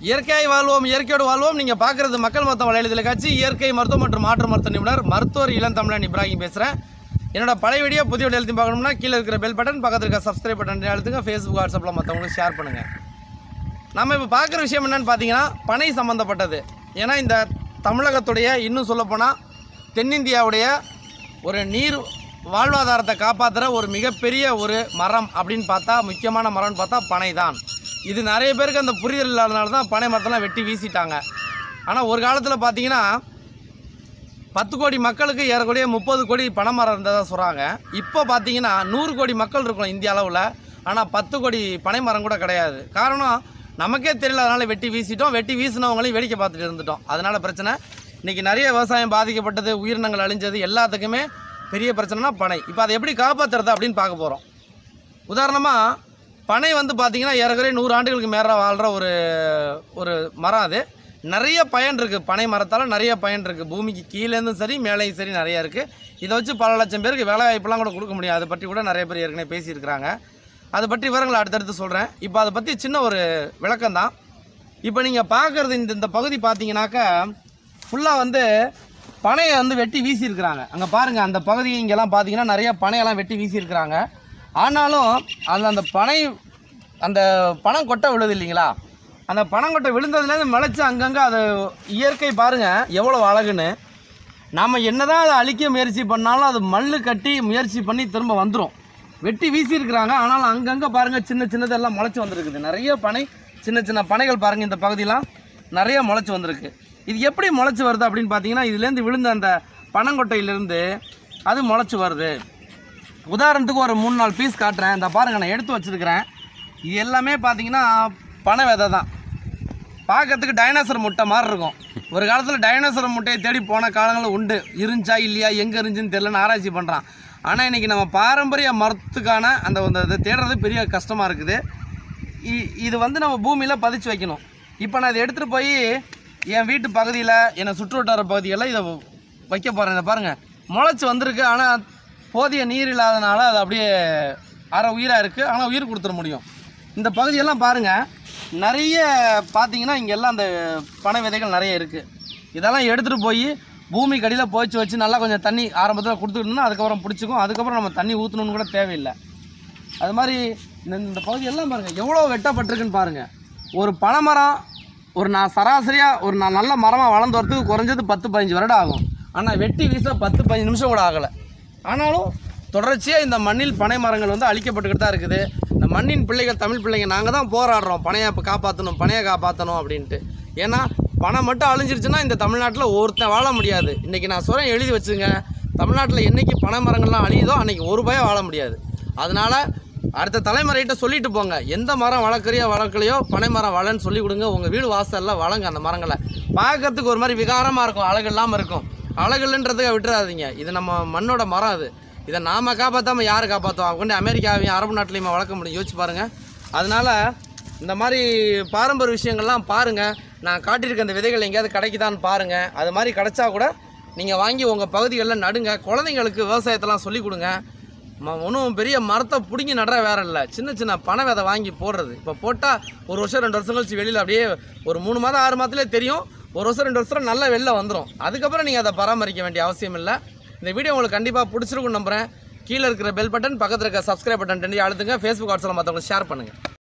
இயற்கையாய் வாழ்வோம் இயற்கையோடு வாழ்வோம் நீங்கள் பார்க்குறது மக்கள் மருத்துவ வலையளத்தில் காட்சி இயற்கை மருத்துவம் மற்றும் மாற்று மருத்துவ நிபுணர் மருத்துவர் இளந்தமிழன் இப்ராஹிம் பேசுகிறேன் என்னோட பழைய வீடியோ புதிய வீடியோ எழுதி பார்க்கணும்னா கீழே இருக்கிற பெல் பட்டன் பக்கத்தில் இருக்க சப்ஸ்கிரைப் பட்டன் அழுத்துங்க ஃபேஸ்புக் வாட்ஸ்அப்பில் மற்றவங்களுக்கு ஷேர் பண்ணுங்கள் நம்ம இப்போ பார்க்குற விஷயம் என்னன்னு பார்த்தீங்கன்னா பனை சம்மந்தப்பட்டது ஏன்னா இந்த தமிழகத்துடைய இன்னும் சொல்லப்போனால் தென்னிந்தியாவுடைய ஒரு நீர் வாழ்வாதாரத்தை காப்பாற்றுற ஒரு மிகப்பெரிய ஒரு மரம் அப்படின்னு பார்த்தா முக்கியமான மரம்னு பார்த்தா பனை தான் இது நிறைய பேருக்கு அந்த புரிதல் இல்லாதனால தான் பனை மரத்தெல்லாம் வெட்டி வீசிட்டாங்க ஆனால் ஒரு காலத்தில் பார்த்தீங்கன்னா பத்து கோடி மக்களுக்கு ஏறக்குறைய முப்பது கோடி பனைமரம் இருந்ததாக சொல்கிறாங்க இப்போ பார்த்தீங்கன்னா நூறு கோடி மக்கள் இருக்கணும் இந்திய அளவில் ஆனால் பத்து கோடி பனை மரம் கூட கிடையாது காரணம் நமக்கே தெரியல அதனால் வெட்டி வீசிட்டோம் வெட்டி வீசினவங்களையும் வேடிக்கை பார்த்துட்டு இருந்துட்டோம் அதனால் பிரச்சனை இன்றைக்கி நிறைய விவசாயம் பாதிக்கப்பட்டது உயிரினங்கள் அழிஞ்சது எல்லாத்துக்குமே பெரிய பிரச்சனைனா பனை இப்போ அதை எப்படி காப்பாற்றுறது அப்படின்னு பார்க்க போகிறோம் உதாரணமாக பனை வந்து பார்த்திங்கன்னா ஏறக்குறைய நூறு ஆண்டுகளுக்கு மேலே வாழ்கிற ஒரு ஒரு மரம் அது நிறைய பயன் இருக்குது பனை மரத்தால் நிறைய பயன் இருக்குது பூமிக்கு கீழேருந்தும் சரி மேலேயும் சரி நிறைய இருக்குது இதை வச்சு பல லட்சம் பேருக்கு வேலை வாய்ப்பெல்லாம் கூட கொடுக்க முடியும் அதை பற்றி கூட நிறைய பேர் ஏற்கனவே பேசியிருக்கிறாங்க அதை பற்றி விவரங்களை அடுத்தடுத்து சொல்கிறேன் இப்போ அதை பற்றி சின்ன ஒரு விளக்கம் தான் இப்போ நீங்கள் பார்க்குறது இந்த இந்த பகுதி பார்த்தீங்கன்னாக்கா ஃபுல்லாக வந்து பனையை வந்து வெட்டி வீசியிருக்கிறாங்க அங்கே பாருங்கள் அந்த பகுதி இங்கெல்லாம் பார்த்தீங்கன்னா நிறைய பனையெல்லாம் வெட்டி வீசியிருக்கிறாங்க ஆனாலும் அதில் அந்த பனை அந்த பணம் கொட்டை விழுது இல்லைங்களா அந்த பனங்கொட்டை விழுந்ததுலேருந்து முளைச்சி அங்கங்கே அது இயற்கை பாருங்கள் எவ்வளோ அழகுன்னு நாம் என்னதான் அதை அழிக்க முயற்சி பண்ணாலும் அது மல்லு கட்டி முயற்சி பண்ணி திரும்ப வந்துடும் வெட்டி வீசியிருக்கிறாங்க ஆனாலும் அங்கங்கே பாருங்கள் சின்ன சின்னதெல்லாம் முளைச்சி வந்திருக்குது நிறைய பனை சின்ன சின்ன பனைகள் பாருங்கள் இந்த பகுதியெலாம் நிறைய முளைச்சி வந்திருக்கு இது எப்படி முளைச்சி வருது அப்படின்னு பார்த்தீங்கன்னா இதுலேருந்து விழுந்த அந்த பனங்கொட்டையிலேருந்து அது முளைச்சி வருது உதாரணத்துக்கு ஒரு மூணு நாலு பீஸ் காட்டுறேன் இந்த பாருங்கள் நான் எடுத்து வச்சுருக்கிறேன் இது எல்லாமே பார்த்தீங்கன்னா பனை விதை தான் பார்க்கறதுக்கு டைனோசர் முட்டை மாதிரி இருக்கும் ஒரு காலத்தில் டைனோசர் முட்டையை தேடி போன காலங்களும் உண்டு இருந்துச்சா இல்லையா எங்கே இருந்துச்சுன்னு தெரியலன்னு ஆராய்ச்சி பண்ணுறான் ஆனால் இன்றைக்கி நம்ம பாரம்பரிய மரத்துக்கான அந்த அந்த இதை தேடுறது பெரிய கஷ்டமாக இருக்குது இ- இது வந்து நம்ம பூமியில் பதிச்சு வைக்கணும் இப்போ நான் இதை எடுத்துகிட்டு போய் என் வீட்டு பகுதியில் என்னை சுற்று வட்டார பகுதிகளில் இதை வைக்க போகிறேன் இதை பாருங்கள் முளைச்சி வந்திருக்கு ஆனால் போதிய நீர் இல்லாதனால அது அப்படியே அரை உயிராக இருக்குது ஆனால் உயிர் கொடுத்துட முடியும் இந்த பகுதியெல்லாம் பாருங்கள் நிறைய பார்த்தீங்கன்னா இங்கெல்லாம் அந்த பனை விதைகள் நிறைய இருக்குது இதெல்லாம் எடுத்துகிட்டு போய் பூமி கடியில் போய்ச்சி வச்சு நல்லா கொஞ்சம் தண்ணி ஆரம்பத்தில் கொடுத்துக்கிட்டோம்னா அதுக்கப்புறம் பிடிச்சிக்கும் அதுக்கப்புறம் நம்ம தண்ணி ஊற்றணும்னு கூட தேவையில்லை அது மாதிரி இந்த இந்த பகுதியெல்லாம் பாருங்கள் எவ்வளோ வெட்டப்பட்டிருக்குன்னு பாருங்கள் ஒரு பனைமரம் ஒரு நான் சராசரியாக ஒரு நான் நல்ல மரமாக வளர்ந்து வரதுக்கு குறைஞ்சது பத்து பதினஞ்சு வருடம் ஆகும் ஆனால் வெட்டி வீச பத்து பதினஞ்சு நிமிஷம் கூட ஆகலை ஆனாலும் தொடர்ச்சியாக இந்த மண்ணில் பனை மரங்கள் வந்து அழிக்கப்பட்டுக்கிட்டு தான் இருக்குது இந்த மண்ணின் பிள்ளைகள் தமிழ் பிள்ளைங்க நாங்கள் தான் போராடுறோம் பனையை இப்போ காப்பாற்றணும் பனையை காப்பாற்றணும் அப்படின்ட்டு ஏன்னா பணம் மட்டும் அழிஞ்சிருச்சுன்னா இந்த தமிழ்நாட்டில் ஒருத்தன் வாழ முடியாது இன்றைக்கி நான் சொல்கிறேன் எழுதி வச்சுங்க தமிழ்நாட்டில் என்னைக்கு பனை மரங்கள்லாம் அழியுதோ அன்றைக்கி ஒரு பயம் வாழ முடியாது அதனால் அடுத்த தலைமுறைகிட்ட சொல்லிட்டு போங்க எந்த மரம் வளர்க்குறியோ வளர்க்கலையோ பனை மரம் வளன்னு சொல்லி கொடுங்க உங்கள் வீடு வாசலில் வளங்க அந்த மரங்களை பார்க்கறதுக்கு ஒரு மாதிரி விகாரமாக இருக்கும் அழகு இல்லாமல் இருக்கும் அழகு இல்லைன்றதுக்கு விட்டுறாதீங்க இது நம்ம மண்ணோட மரம் அது இதை நாம காப்பாற்றாமல் யார் காப்பாற்றுவோம் கொண்டு அமெரிக்காவையும் அரபு நாட்டிலையுமா வளர்க்க முடியும் யோசிச்சு பாருங்கள் அதனால் இந்த மாதிரி பாரம்பரிய விஷயங்கள்லாம் பாருங்கள் நான் காட்டியிருக்க அந்த விதைகள் எங்கேயாவது கிடைக்குதான்னு பாருங்கள் அது மாதிரி கிடைச்சா கூட நீங்கள் வாங்கி உங்கள் பகுதிகளில் நடுங்க குழந்தைங்களுக்கு விவசாயத்தெல்லாம் சொல்லிக் கொடுங்க ம- ஒன்றும் பெரிய மரத்தை பிடுங்கி நடுற வேற இல்லை சின்ன சின்ன பனை விதை வாங்கி போடுறது இப்போ போட்டால் ஒரு வருஷம் ரெண்டு வருஷம் கழிச்சு வெளியில் அப்படியே ஒரு மூணு மாதம் ஆறு மாதத்துலேயே தெரியும் ஒரு வருஷம் ரெண்டு வருஷம் நல்லா வெளில வந்துடும் அதுக்கப்புறம் நீங்கள் அதை பராமரிக்க வேண்டிய அவசியம் இல்லை இந்த வீடியோ உங்களுக்கு கண்டிப்பாக பிடிச்சிருக்குன்னு நம்புகிறேன் கீழே இருக்கிற பெல் பட்டன் பக்கத்தில் இருக்க சப்ஸ்கிரைப் பட்டன் ரெண்டையும் அழுத்துங்க ஃபேஸ்புக் வாட்ஸ்அப்பில் மற்றவங்களுக்கு ஷேர் பண்ணுங்கள்